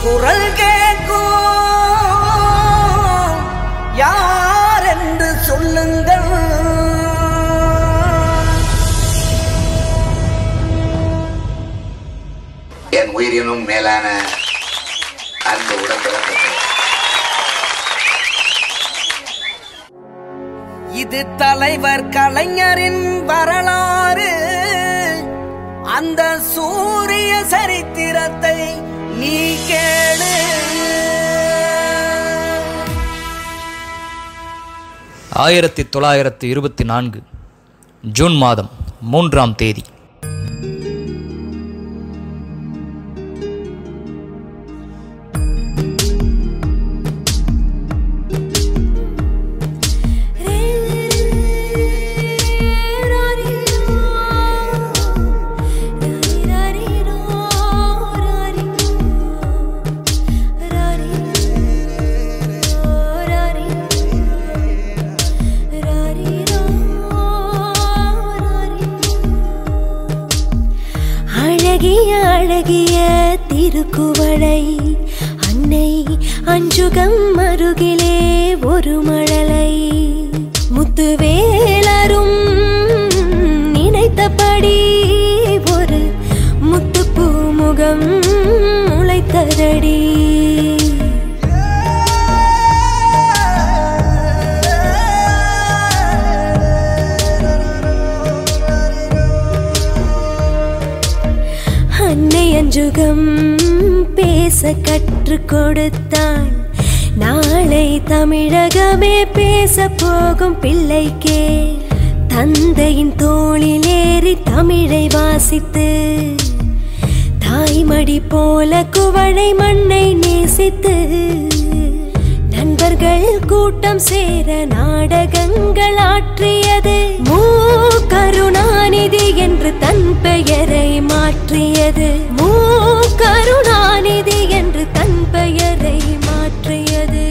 குரல் கேட்கும் யார் என்று சொல்லுங்கள் என் உயிரினும் மேலான அன்பு உடன்பிறந்தது இது தலைவர் கலைஞரின் வரலாறு அந்த சூரிய சரித்திரத்தை நீ கேளு ஆயிரத்தி தொள்ளாயிரத்தி இருபத்தி நான்கு ஜூன் மாதம் மூன்றாம் தேதி அழகிய அழகிய திருக்குவளை அன்னை அஞ்சுகம் அருகிலே ஒரு மழலை முத்துவேலரும் நினைத்தபடி ஒரு முத்துப்பூ முகம் முளைத்ததடி அன்னை அஞ்சுகம் பேச கற்றுக் கொடுத்தாள் நாளை தமிழகமே பேச போகும் பிள்ளைக்கே தந்தையின் தோளில் ஏறி தமிழை வாசித்து தாய்மடி போல குவளை மண்ணை நேசித்து நண்பர்கள் கூட்டம் சேர நாடகங்கள் ஆற்றியது மு கருணாநிதி என்று தன் பெயரை மாற்றியது மு கருணாநிதி என்று தன் பெயரை மாற்றியது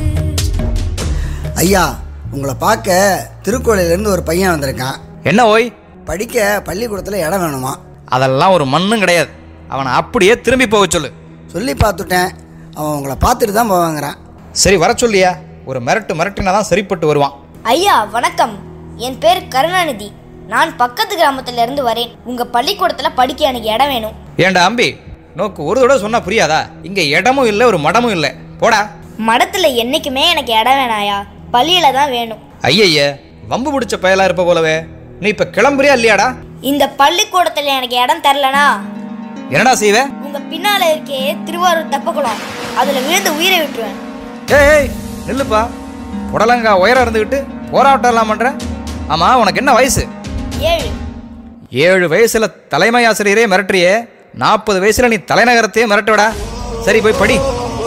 ஐயா உங்களை பார்க்க திருக்கோயிலேருந்து ஒரு பையன் வந்திருக்கான் என்ன ஓய் படிக்க பள்ளிக்கூடத்தில் இடம் வேணுமா அதெல்லாம் ஒரு மண்ணும் கிடையாது அவனை அப்படியே திரும்பி போக சொல்லு சொல்லி பார்த்துட்டேன் அவன் உங்களை பார்த்துட்டு தான் போவாங்கிறான் சரி வர சொல்லியா ஒரு மிரட்டு மிரட்டினா தான் சரிப்பட்டு வருவான் ஐயா வணக்கம் என் பேர் கருணாநிதி நான் பக்கத்து கிராமத்துல இருந்து வரேன் உங்க பள்ளிக்கூடத்துல படிக்க எனக்கு இடம் வேணும் ஏண்டா அம்பி நோக்கு ஒரு தடவை சொன்னா புரியாதா இங்க இடமும் இல்லை ஒரு மடமும் இல்லை போடா மடத்துல என்னைக்குமே எனக்கு இடம் வேணாயா பள்ளியில தான் வேணும் ஐயய்ய வம்பு பிடிச்ச பயலா இருப்ப போலவே நீ இப்ப கிளம்புறியா இல்லையாடா இந்த பள்ளிக்கூடத்துல எனக்கு இடம் தரலனா என்னடா செய்வே உங்க பின்னால இருக்கே திருவாரூர் தெப்பக்குளம் அதுல விழுந்து உயிரை விட்டுருவேன் ஏய் ஏய் நில்லுப்பா புடலங்கா உயரம் இருந்துக்கிட்டு போராட்டம்லாம் பண்ற ஆமா உனக்கு என்ன வயசு ஏழு ஏழு வயசுல தலைமை ஆசிரியரே மிரட்டுறியே நாற்பது வயசுல நீ தலைநகரத்தையே மிரட்டுவடா சரி போய் படி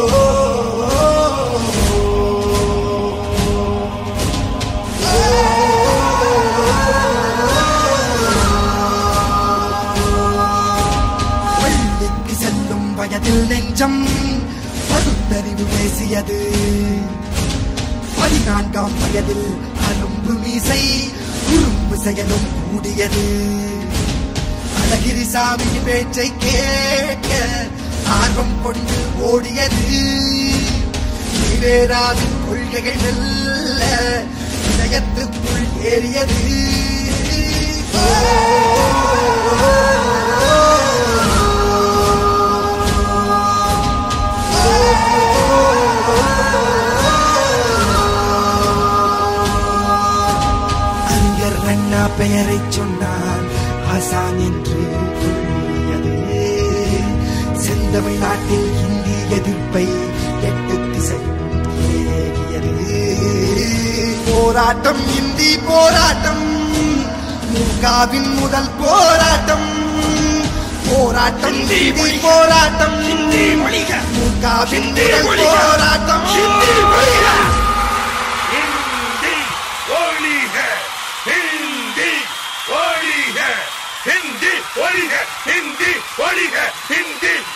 பள்ளிக்கு செல்லும் வயதில் நெஞ்சம் பகுத்தறிவு பேசியது பதினான்காம் வயதில் அரும்பு மீசை குறும்பு செயலும் கூடியது அழகிரிசாமியின் பேச்சை கேட்க ஆர்வம் கொண்டு ஓடியது ஈவேராவின் கொள்கைகள் வெல்ல இதயத்துக்குள் ஏறியது அறிஞர் அண்ணா பெயரை சொன்னால் ஹசான் என்று புரியாது செந்தமிழ் நாட்டில் இந்தி எதிர்ப்பை எட்டு திசை ஏகியது போராட்டம் இந்தி போராட்டம் முகாவின் முதல் போராட்டம் போராட்டம் இந்தி போராட்டம் முகாவின் முதல் போராட்டம் हिंदी बोली है हिंदी बोली है हिंदी बोली है हिंदी बोली है हिंदी